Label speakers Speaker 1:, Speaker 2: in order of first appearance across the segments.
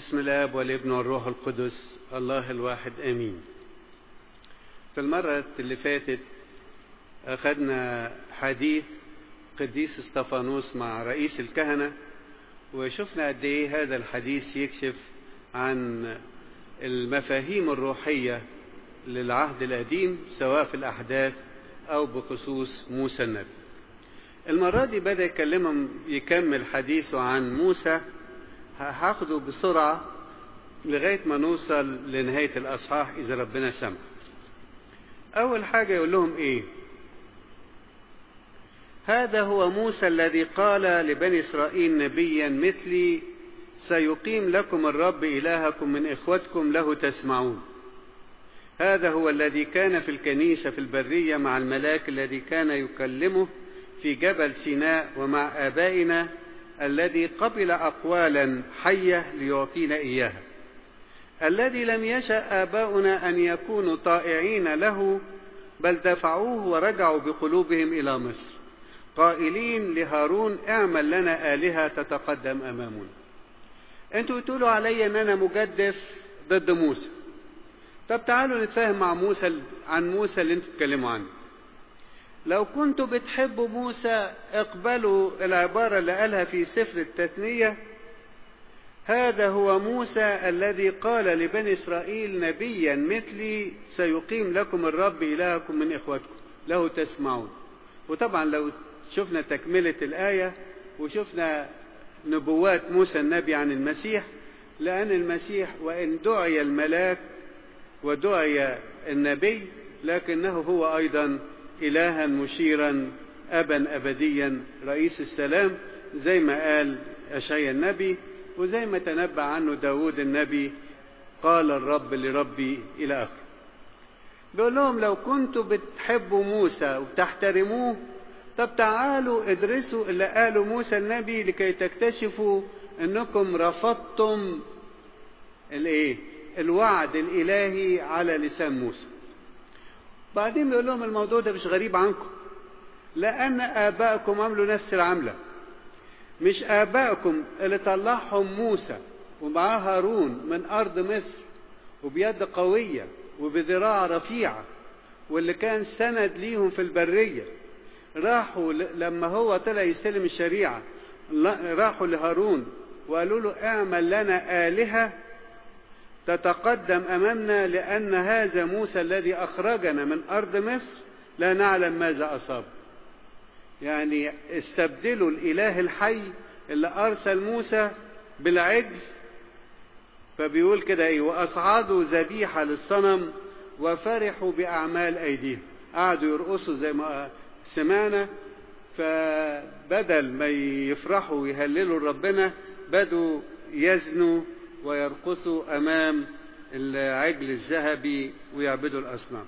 Speaker 1: بسم الاب والابن والروح القدس الله الواحد امين في المرة اللي فاتت أخذنا حديث قديس استفانوس مع رئيس الكهنة وشفنا قد إيه هذا الحديث يكشف عن المفاهيم الروحية للعهد القديم سواء في الأحداث أو بخصوص موسى النبي المرة دي بدأ يكلمهم يكمل حديثه عن موسى هاخده بسرعة لغاية ما نوصل لنهاية الأصحاح إذا ربنا سمح أول حاجة يقول لهم إيه هذا هو موسى الذي قال لبني إسرائيل نبيا مثلي سيقيم لكم الرب إلهكم من إخوتكم له تسمعون هذا هو الذي كان في الكنيسة في البرية مع الملاك الذي كان يكلمه في جبل سيناء ومع آبائنا الذي قبل أقوالا حية ليعطينا إياها الذي لم يشأ آباؤنا أن يكونوا طائعين له بل دفعوه ورجعوا بقلوبهم إلى مصر قائلين لهارون اعمل لنا آلهة تتقدم أمامنا انتوا بتقولوا علي ان انا مجدف ضد موسى طب تعالوا نتفاهم مع موسى عن موسى اللي انتوا بتتكلموا عنه لو كنتوا بتحبوا موسى اقبلوا العبارة اللي قالها في سفر التثنية هذا هو موسى الذي قال لبني إسرائيل نبيا مثلي سيقيم لكم الرب إلهكم من إخوتكم له تسمعون وطبعا لو شفنا تكملة الآية وشفنا نبوات موسى النبي عن المسيح لأن المسيح وإن دعي الملاك ودعي النبي لكنه هو أيضا إلها مشيرا أبا أبديا رئيس السلام زي ما قال أشعيا النبي وزي ما تنبأ عنه داود النبي قال الرب لربي إلى آخره بيقول لهم لو كنتوا بتحبوا موسى وبتحترموه طب تعالوا ادرسوا اللي قاله موسى النبي لكي تكتشفوا انكم رفضتم الايه الوعد الالهي على لسان موسى بعدين بيقول لهم الموضوع ده مش غريب عنكم لان ابائكم عملوا نفس العمله مش ابائكم اللي طلعهم موسى ومعاه هارون من ارض مصر وبيد قويه وبذراع رفيعه واللي كان سند ليهم في البريه راحوا لما هو طلع يستلم الشريعة راحوا لهارون وقالوا له اعمل لنا آلهة تتقدم أمامنا لأن هذا موسى الذي أخرجنا من أرض مصر لا نعلم ماذا أصاب يعني استبدلوا الإله الحي اللي أرسل موسى بالعجل فبيقول كده إيه وأصعدوا ذبيحة للصنم وفرحوا بأعمال أيديهم قعدوا يرقصوا زي ما سمعنا فبدل ما يفرحوا ويهللوا ربنا بدوا يزنوا ويرقصوا امام العجل الذهبي ويعبدوا الاصنام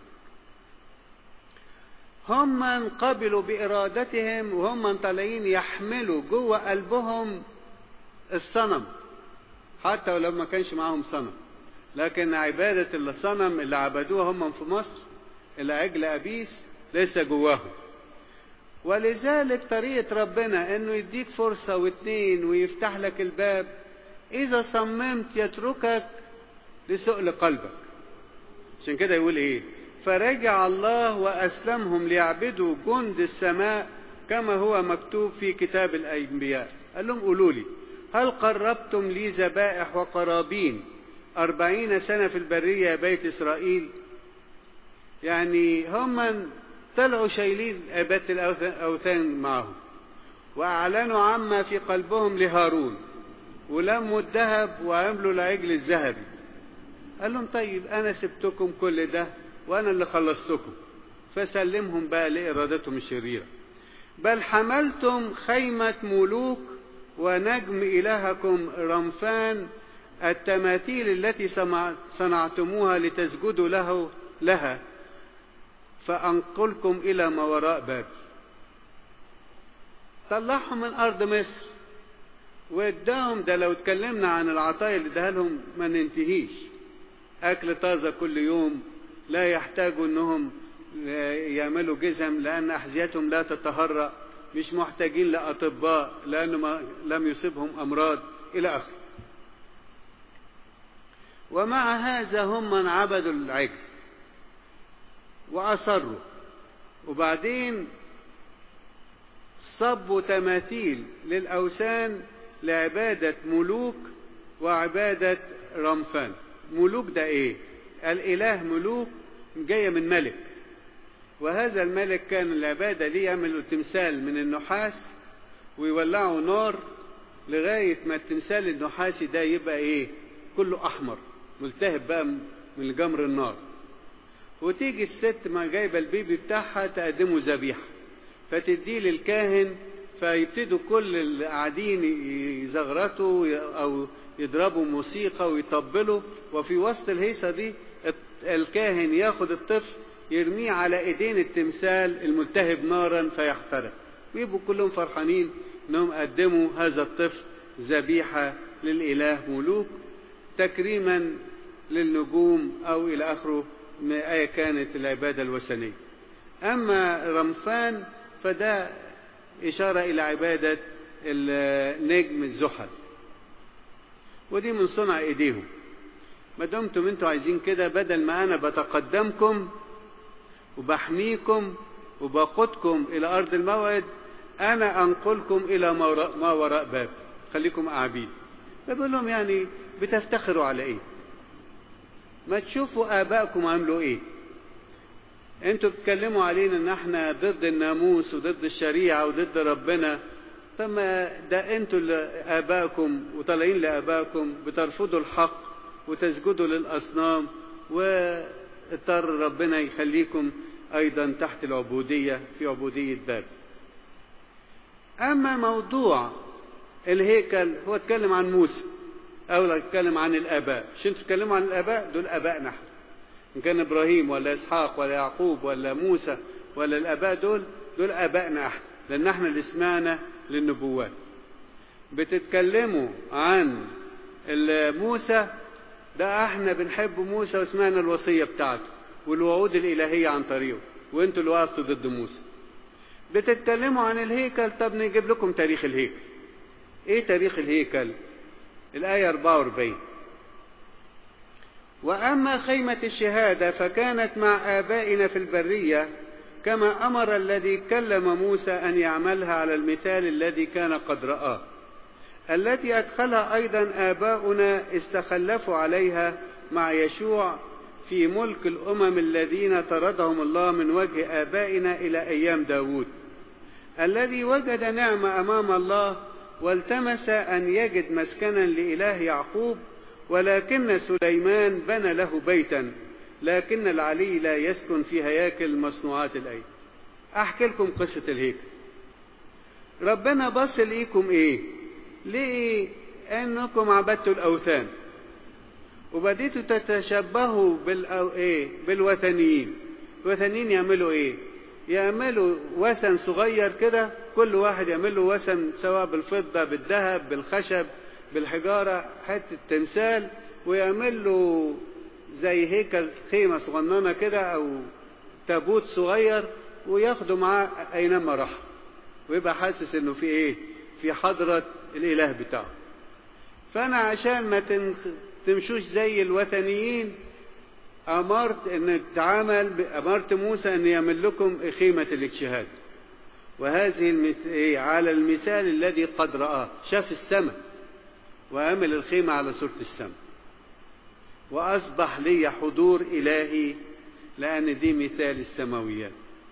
Speaker 1: هم من قبلوا بارادتهم وهم من طالعين يحملوا جوه قلبهم الصنم حتى ولو ما كانش معاهم صنم لكن عبادة الصنم اللي عبدوها هم في مصر العجل أبيس لسه جواهم ولذلك طريقة ربنا انه يديك فرصة واتنين ويفتح لك الباب اذا صممت يتركك لسؤل قلبك عشان كده يقول ايه فرجع الله واسلمهم ليعبدوا جند السماء كما هو مكتوب في كتاب الانبياء قال لهم قولوا لي هل قربتم لي ذبائح وقرابين أربعين سنة في البرية يا بيت إسرائيل يعني هم طلعوا شايلين عبادة الأوثان معهم وأعلنوا عما في قلبهم لهارون ولموا الذهب وعملوا العجل الذهبي قال لهم طيب أنا سبتكم كل ده وأنا اللي خلصتكم فسلمهم بقى لإرادتهم الشريرة بل حملتم خيمة ملوك ونجم إلهكم رمفان التماثيل التي صنعتموها لتسجدوا له لها فأنقلكم إلى ما وراء بابل طلعهم من أرض مصر واداهم ده لو اتكلمنا عن العطايا اللي اداها لهم ما ننتهيش أكل طازة كل يوم لا يحتاجوا أنهم يعملوا جزم لأن أحذيتهم لا تتهرأ مش محتاجين لأطباء لأنه ما لم يصيبهم أمراض إلى آخره ومع هذا هم من عبدوا العجل وأصروا وبعدين صبوا تماثيل للأوثان لعبادة ملوك وعبادة رمفان ملوك ده ايه الإله ملوك جاية من ملك وهذا الملك كان العبادة ليه يعملوا تمثال من النحاس ويولعوا نار لغاية ما التمثال النحاسي ده يبقى ايه كله أحمر ملتهب بقى من جمر النار وتيجي الست ما جايبة البيبي بتاعها تقدمه ذبيحة فتديه للكاهن فيبتدوا كل اللي قاعدين يزغرطوا أو يضربوا موسيقى ويطبلوا وفي وسط الهيصة دي الكاهن ياخد الطفل يرميه على ايدين التمثال الملتهب نارا فيحترق ويبقوا كلهم فرحانين انهم قدموا هذا الطفل ذبيحة للإله ملوك تكريما للنجوم أو إلى آخره ما أي كانت العبادة الوثنية أما رمفان فده إشارة إلى عبادة النجم زحل ودي من صنع إيديهم ما دمتم انتوا عايزين كده بدل ما أنا بتقدمكم وبحميكم وبقودكم إلى أرض الموعد أنا أنقلكم إلى ما وراء باب خليكم عبيد بقول لهم يعني بتفتخروا على إيه ما تشوفوا آبائكم عملوا إيه انتوا بتتكلموا علينا ان احنا ضد الناموس وضد الشريعة وضد ربنا طب ما ده انتوا اللي ابائكم وطالعين لابائكم بترفضوا الحق وتسجدوا للاصنام واضطر ربنا يخليكم ايضا تحت العبودية في عبودية باب اما موضوع الهيكل هو اتكلم عن موسى او اتكلم عن الاباء مش انتوا تتكلموا عن الاباء دول ابائنا احنا إن كان إبراهيم ولا إسحاق ولا يعقوب ولا موسى ولا الآباء دول دول آبائنا إحنا لأن إحنا اللي سمعنا للنبوات بتتكلموا عن موسى ده إحنا بنحب موسى وسمعنا الوصية بتاعته والوعود الإلهية عن طريقه وأنتوا اللي وقفتوا ضد موسى بتتكلموا عن الهيكل طب نجيب لكم تاريخ الهيكل إيه تاريخ الهيكل الآية 44 وأما خيمة الشهادة فكانت مع آبائنا في البرية كما أمر الذي كلم موسى أن يعملها على المثال الذي كان قد رآه التي أدخلها أيضا آباؤنا استخلفوا عليها مع يشوع في ملك الأمم الذين طردهم الله من وجه آبائنا إلى أيام داود الذي وجد نعمة أمام الله والتمس أن يجد مسكنا لإله يعقوب ولكن سليمان بنى له بيتا لكن العلي لا يسكن في هياكل مصنوعات الأيدي أحكي لكم قصة الهيكل ربنا بص ليكم إيه ليه أنكم عبدتوا الأوثان وبديتوا تتشبهوا بالأو... إيه؟ بالوثنيين الوثنيين يعملوا إيه يعملوا وثن صغير كده كل واحد يعمل له وثن سواء بالفضة بالذهب بالخشب بالحجارة حتة تمثال ويعمل له زي هيكل خيمة صغننة كده أو تابوت صغير وياخده معاه أينما راح ويبقى حاسس إنه في إيه؟ في حضرة الإله بتاعه. فأنا عشان ما تمشوش زي الوثنيين أمرت إن تعامل أمرت موسى إن يعمل لكم خيمة الاجتهاد. وهذه المت... إيه؟ على المثال الذي قد رآه شاف السماء وعمل الخيمة على صورة السماء وأصبح لي حضور إلهي لأن دي مثال السماويات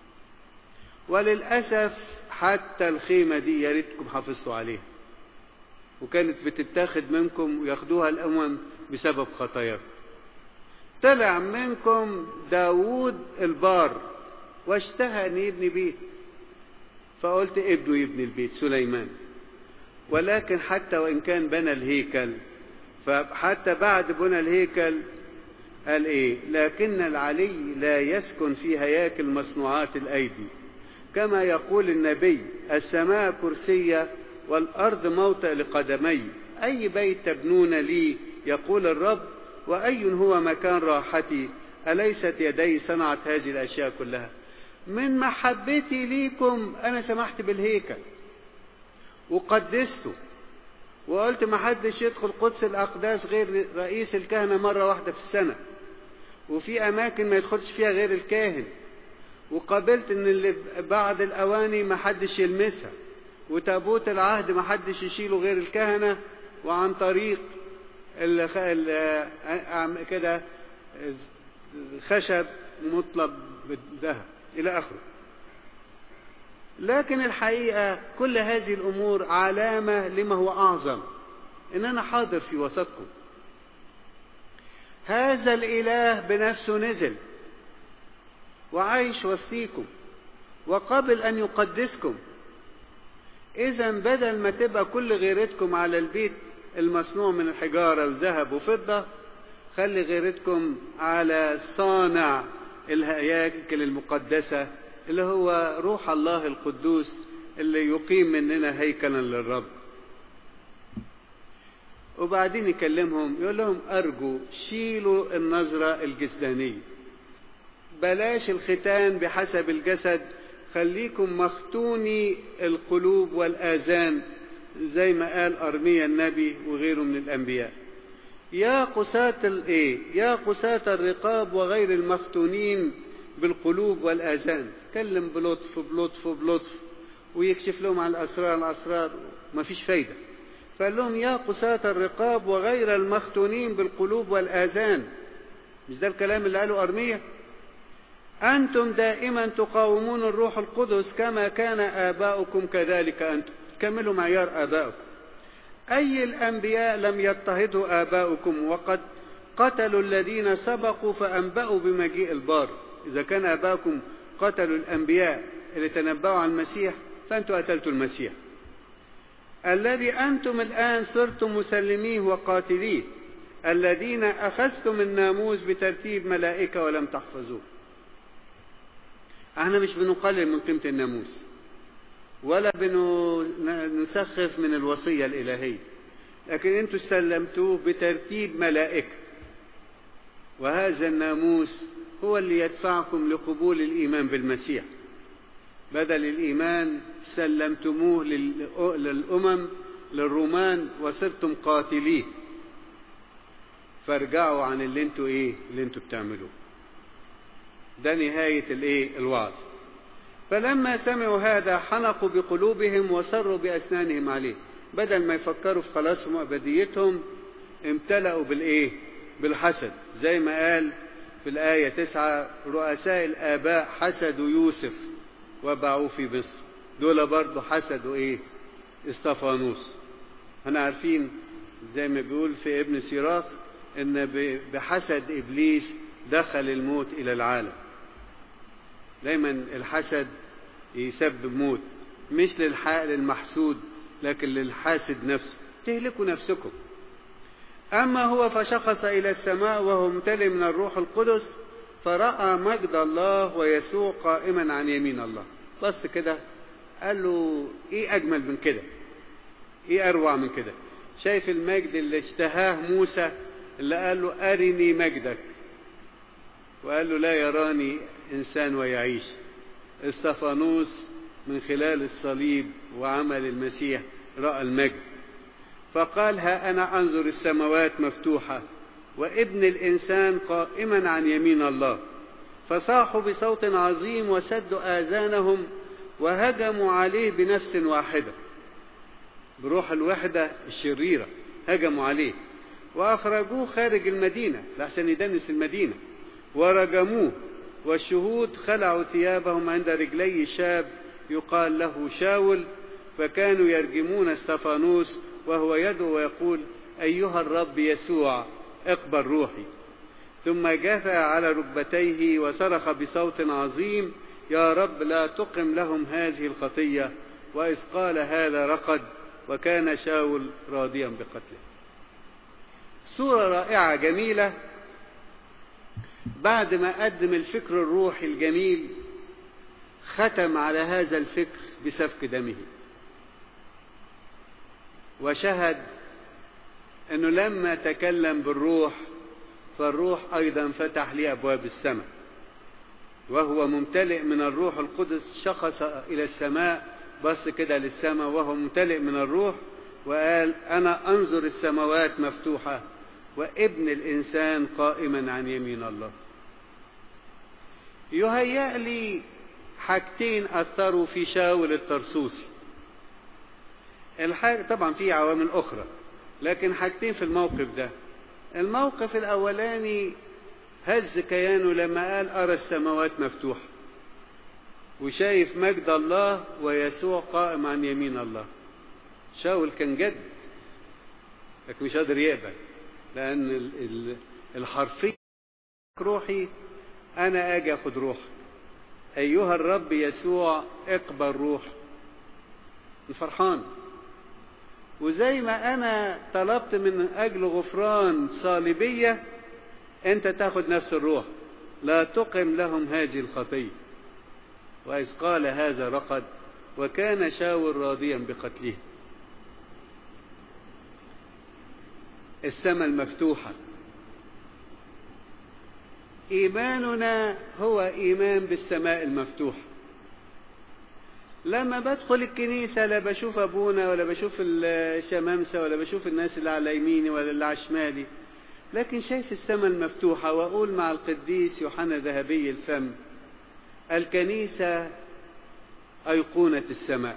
Speaker 1: وللأسف حتى الخيمة دي يا ريتكم حافظتوا عليها وكانت بتتاخد منكم وياخدوها الأمم بسبب خطاياكم طلع منكم داوود البار واشتهى أن يبني بيت فقلت ابنه يبني البيت سليمان ولكن حتى وإن كان بنى الهيكل فحتى بعد بنى الهيكل قال إيه لكن العلي لا يسكن في هياكل مصنوعات الأيدي كما يقول النبي السماء كرسية والأرض موطئ لقدمي أي بيت تبنون لي يقول الرب وأي هو مكان راحتي أليست يدي صنعت هذه الأشياء كلها من محبتي ليكم أنا سمحت بالهيكل وقدسته وقلت ما حدش يدخل قدس الأقداس غير رئيس الكهنة مرة واحدة في السنة وفي أماكن ما يدخلش فيها غير الكاهن وقابلت ان اللي بعد الاواني ما حدش يلمسها وتابوت العهد ما حدش يشيله غير الكهنة وعن طريق ال ال كده خشب مطلب بالذهب الى اخره لكن الحقيقة كل هذه الامور علامة لما هو اعظم ان انا حاضر في وسطكم هذا الاله بنفسه نزل وعايش وسطيكم وقبل ان يقدسكم اذا بدل ما تبقى كل غيرتكم على البيت المصنوع من الحجارة وذهب وفضة خلي غيرتكم على صانع الهياكل المقدسة اللي هو روح الله القدوس اللي يقيم مننا هيكلا للرب وبعدين يكلمهم يقول لهم أرجو شيلوا النظرة الجسدانية بلاش الختان بحسب الجسد خليكم مختوني القلوب والآذان زي ما قال أرميا النبي وغيره من الأنبياء يا قساة الايه يا قساة الرقاب وغير المختونين بالقلوب والآذان كلم بلطف بلطف بلطف ويكشف لهم عن الأسرار الأسرار ما فيش فايدة فقال لهم يا قساة الرقاب وغير المختونين بالقلوب والآذان مش ده الكلام اللي قاله أرميا أنتم دائما تقاومون الروح القدس كما كان آباؤكم كذلك أنتم كملوا معيار آباؤكم أي الأنبياء لم يضطهدوا آباؤكم وقد قتلوا الذين سبقوا فأنبأوا بمجيء البار إذا كان آباؤكم قتلوا الأنبياء اللي تنبأوا عن المسيح فأنتم قتلتوا المسيح الذي أنتم الآن صرتم مسلميه وقاتليه الذين أخذتم الناموس بترتيب ملائكة ولم تحفظوه احنا مش بنقلل من قيمة الناموس ولا بنسخف من الوصية الإلهية لكن انتوا استلمتوه بترتيب ملائكة وهذا الناموس هو اللي يدفعكم لقبول الإيمان بالمسيح بدل الإيمان سلمتموه للأمم للرومان وصرتم قاتليه فارجعوا عن اللي انتوا ايه اللي انتوا بتعملوه ده نهاية الايه الوعظ فلما سمعوا هذا حنقوا بقلوبهم وصروا بأسنانهم عليه بدل ما يفكروا في خلاصهم وأبديتهم امتلأوا بالإيه بالحسد زي ما قال في الآية تسعة رؤساء الآباء حسدوا يوسف وباعوه في مصر دول برضه حسدوا إيه استفانوس احنا عارفين زي ما بيقول في ابن سيراخ ان بحسد ابليس دخل الموت الى العالم دايما الحسد يسبب موت مش للمحسود لكن للحاسد نفسه تهلكوا نفسكم أما هو فشخص إلى السماء وهو ممتلئ من الروح القدس فرأى مجد الله ويسوع قائما عن يمين الله بص كده قال له إيه أجمل من كده إيه أروع من كده شايف المجد اللي اشتهاه موسى اللي قال له أرني مجدك وقال له لا يراني إنسان ويعيش استفانوس من خلال الصليب وعمل المسيح رأى المجد فقال ها أنا أنظر السماوات مفتوحة وابن الإنسان قائما عن يمين الله فصاحوا بصوت عظيم وسدوا آذانهم وهجموا عليه بنفس واحدة بروح الوحدة الشريرة هجموا عليه وأخرجوه خارج المدينة لحسن يدنس المدينة ورجموه والشهود خلعوا ثيابهم عند رجلي شاب يقال له شاول فكانوا يرجمون استفانوس وهو يدعو ويقول أيها الرب يسوع اقبل روحي ثم جثى على ركبتيه وصرخ بصوت عظيم يا رب لا تقم لهم هذه الخطية وإذ قال هذا رقد وكان شاول راضيا بقتله صورة رائعة جميلة بعد ما قدم الفكر الروحي الجميل ختم على هذا الفكر بسفك دمه وشهد انه لما تكلم بالروح فالروح ايضا فتح لي ابواب السماء وهو ممتلئ من الروح القدس شخص الى السماء بص كده للسماء وهو ممتلئ من الروح وقال أنا أنظر السماوات مفتوحة وابن الإنسان قائما عن يمين الله يهيأ لي حاجتين أثروا في شاول الطرسوسي الحاجة طبعا في عوامل أخرى لكن حاجتين في الموقف ده الموقف الأولاني هز كيانه لما قال أرى السماوات مفتوحة وشايف مجد الله ويسوع قائم عن يمين الله شاول كان جد لكن مش قادر يقبل لأن الحرفية روحي أنا أجي أخد روحك أيها الرب يسوع اقبل روح فرحان وزي ما أنا طلبت من أجل غفران صالبية أنت تاخد نفس الروح لا تقم لهم هذه الخطية وإذ قال هذا رقد وكان شاول راضيا بقتله السماء المفتوحة إيماننا هو إيمان بالسماء المفتوحة لما بدخل الكنيسة لا بشوف أبونا ولا بشوف الشمامسة ولا بشوف الناس اللي على يميني ولا اللي على شمالي لكن شايف السماء المفتوحة وأقول مع القديس يوحنا ذهبي الفم الكنيسة أيقونة السماء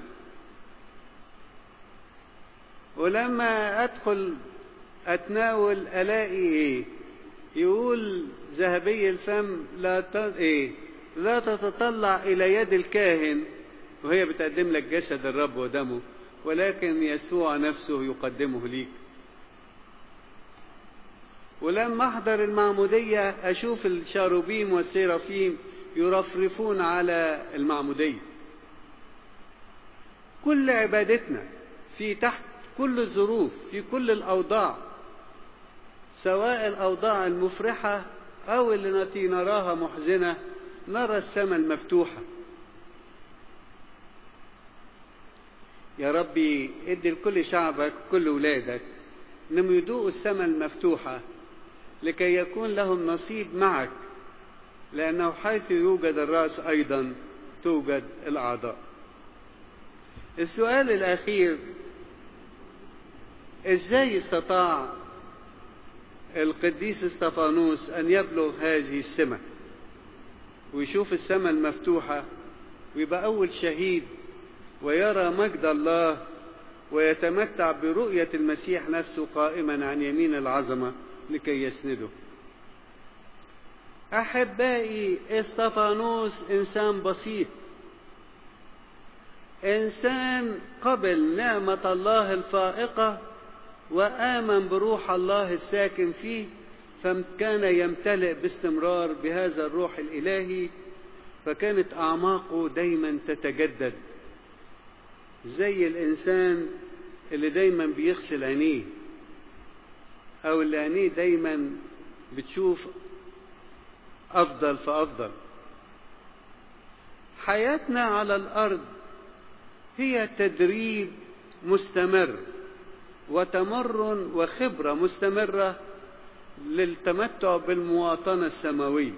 Speaker 1: ولما أدخل أتناول ألاقي إيه يقول ذهبي الفم لا ت... إيه لا تتطلع إلى يد الكاهن وهي بتقدم لك جسد الرب ودمه ولكن يسوع نفسه يقدمه ليك ولما أحضر المعمودية أشوف الشاروبيم والسيرافيم يرفرفون على المعمودية كل عبادتنا في تحت كل الظروف في كل الأوضاع سواء الأوضاع المفرحة أو اللي التي نراها محزنة نرى السماء المفتوحة يا ربي ادي لكل شعبك كل ولادك انهم يدوقوا السماء المفتوحة لكي يكون لهم نصيب معك لأنه حيث يوجد الرأس أيضا توجد الأعضاء السؤال الأخير إزاي استطاع القديس استفانوس أن يبلغ هذه السمة ويشوف السماء المفتوحة ويبقى أول شهيد ويرى مجد الله ويتمتع برؤية المسيح نفسه قائما عن يمين العظمة لكي يسنده أحبائي استفانوس إنسان بسيط إنسان قبل نعمة الله الفائقة وآمن بروح الله الساكن فيه فكان يمتلئ باستمرار بهذا الروح الإلهي فكانت أعماقه دايما تتجدد زي الإنسان اللي دايما بيغسل عينيه أو اللي عينيه دايما بتشوف أفضل فأفضل حياتنا على الأرض هي تدريب مستمر وتمرن وخبرة مستمرة للتمتع بالمواطنة السماوية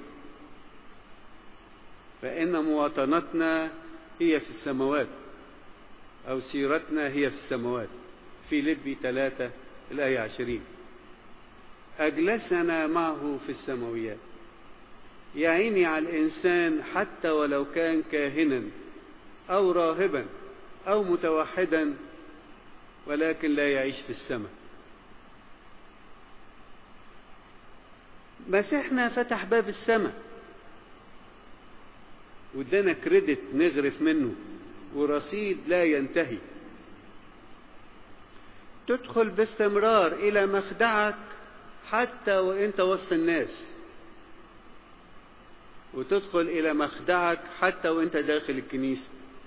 Speaker 1: فإن مواطنتنا هي في السماوات أو سيرتنا هي في السماوات في لبي ثلاثة الآية عشرين أجلسنا معه في السماويات يعيني على الإنسان حتى ولو كان كاهنا أو راهبا أو متوحدا ولكن لا يعيش في السماء مسيحنا فتح باب السماء وادانا كريدت نغرف منه ورصيد لا ينتهي تدخل باستمرار الى مخدعك حتى وانت وسط الناس وتدخل الى مخدعك حتى وانت داخل الكنيسه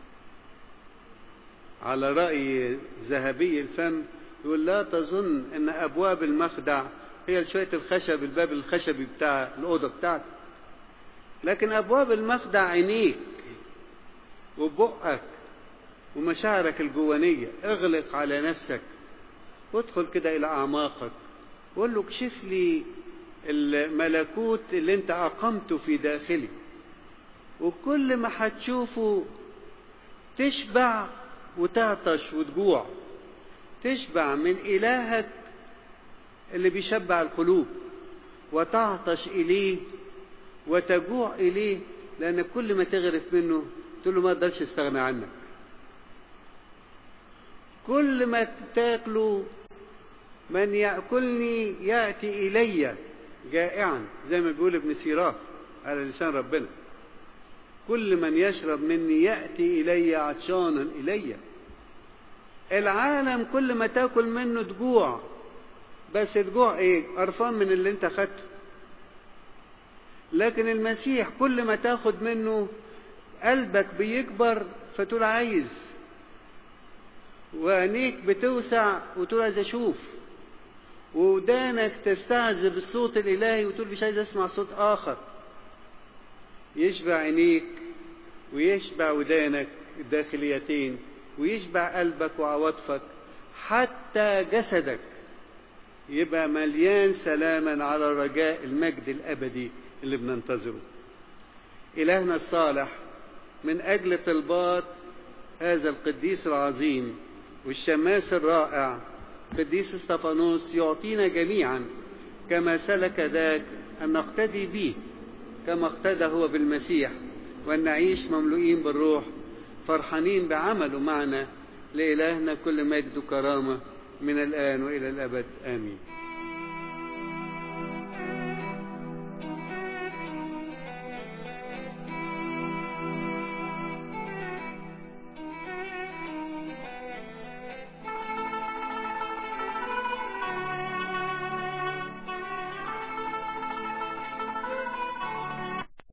Speaker 1: على راي ذهبي الفم يقول لا تظن ان ابواب المخدع هي شويه الخشب الباب الخشبي بتاع الاوضه بتاعتك لكن ابواب المخدع عينيك وبقك ومشاعرك الجوانيه اغلق على نفسك وادخل كده الى اعماقك وقول له اكشف لي الملكوت اللي انت اقمته في داخلي وكل ما هتشوفه تشبع وتعطش وتجوع تشبع من إلهك اللي بيشبع القلوب وتعطش إليه وتجوع إليه لأن كل ما تغرف منه تقول له ما أقدرش استغنى عنك كل ما تاكله من يأكلني يأتي إلي جائعا زي ما بيقول ابن سيراه على لسان ربنا كل من يشرب مني يأتي إلي عطشانا إلي العالم كل ما تاكل منه تجوع بس تجوع ايه قرفان من اللي انت خدته لكن المسيح كل ما تاخد منه قلبك بيكبر فتقول عايز وعينيك بتوسع وتقول عايز اشوف ودانك تستعذب الصوت الالهي وتقول مش عايز اسمع صوت اخر يشبع عينيك ويشبع ودانك الداخليتين ويشبع قلبك وعواطفك حتى جسدك يبقى مليان سلاما على رجاء المجد الابدي اللي بننتظره الهنا الصالح من اجل طلبات هذا القديس العظيم والشماس الرائع قديس استفانوس يعطينا جميعا كما سلك ذاك ان نقتدي به كما اقتدى هو بالمسيح وان نعيش مملوئين بالروح فرحانين بعمله معنا لإلهنا كل مجد وكرامة من الآن وإلى الأبد آمين